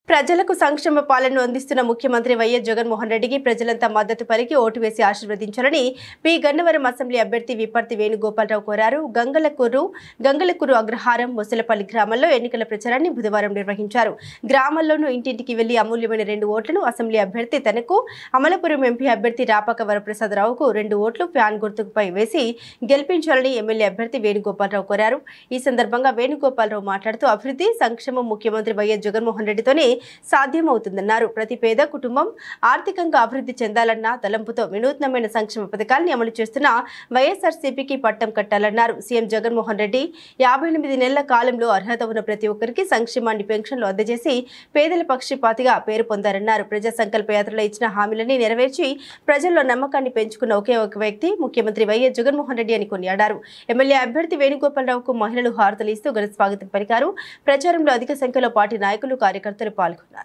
ప్రజలకు సంక్షేమ పాలనను అందిస్తున్న ముఖ్యమంత్రి వైఎస్ జగన్మోహన్ రెడ్డికి ప్రజలంతా మద్దతు పలికి ఓటు వేసి ఆశీర్వదించాలని పి గన్నవరం అసెంబ్లీ అభ్యర్థి విపర్తి వేణుగోపాలరావు కోరారు గంగలకూరు గంగలకూరు అగ్రహారం ముసలపల్లి గ్రామంలో ఎన్నికల ప్రచారాన్ని బుధవారం నిర్వహించారు గ్రామాల్లోనూ ఇంటింటికి వెళ్లి అమూల్యమైన రెండు ఓట్లను అసెంబ్లీ అభ్యర్థి తనకు అమలపురం ఎంపీ అభ్యర్థి రాపాక వరప్రసాదరావుకు రెండు ఓట్లు ఫ్యాన్ గుర్తుపై వేసి గెలిపించాలని ఎమ్మెల్యే అభ్యర్థి వేణుగోపాలరావు కోరారు ఈ సందర్భంగా వేణుగోపాలరావు మాట్లాడుతూ అభివృద్ధి సంక్షేమం ముఖ్యమంత్రి వైఎస్ జగన్మోహన్ రెడ్డితోనే సాధ్యమవుతుందన్నారు ప్రతి పేద కుటుంబం ఆర్థికంగా అభివృద్ధి చెందాలన్న తలంపుతో వినూత్నమైన సంక్షేమ పథకాల్ని అమలు చేస్తున్న వైఎస్ఆర్సీపీకి పట్టం కట్టాలన్నారు సీఎం జగన్మోహన్ రెడ్డి యాభై ఎనిమిది నెలల కాలంలో అర్హత ఉన్న ప్రతి ఒక్కరికి సంక్షేమాన్ని పెన్షన్లు అందజేసి పేదల పక్షపాతిగా పేరు పొందారన్నారు ప్రజా సంకల్ప యాత్రలో ఇచ్చిన హామీలని నెరవేర్చి ప్రజల్లో నమ్మకాన్ని పెంచుకున్న ఒకే ఒక వ్యక్తి ముఖ్యమంత్రి వైఎస్ జగన్మోహన్ రెడ్డి అని కొనియాడారు ఎమ్మెల్యే అభ్యర్థి వేణుగోపాలరావుకు మహిళలు హారతలు ఇస్తూ ఘన స్వాగతం పలికారు ప్రచారంలో అధిక సంఖ్యలో పార్టీ నాయకులు కార్యకర్తలు పాల్గొన్నారు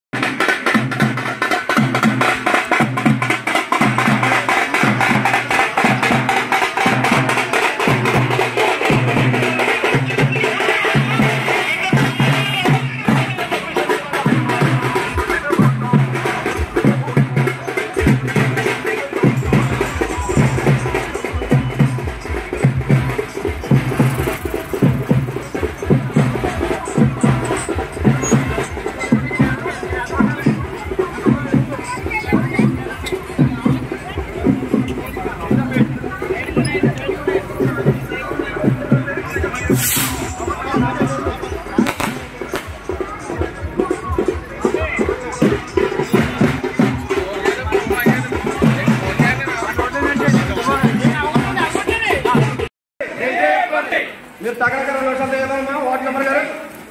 మీరు తగలకర నిమిషాలు కదా వార్డు నెంబర్ గారు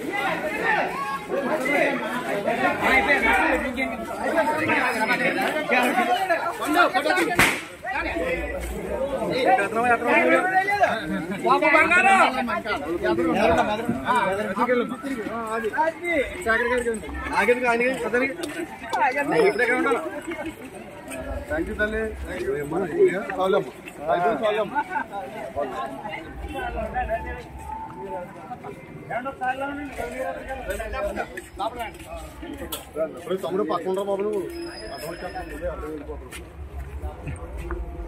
నాగేంద్ర ఆయన అతనికి ఇప్పుడు ఎక్కడ ఉండాలి థ్యాంక్ యూ తల్లి చాలమ్మ చాలమ్మ తమ్ముడు పక్కన బాబు నువ్వు అర్థం వచ్చేస్తాను అర్థం వెళ్ళిపోతాడు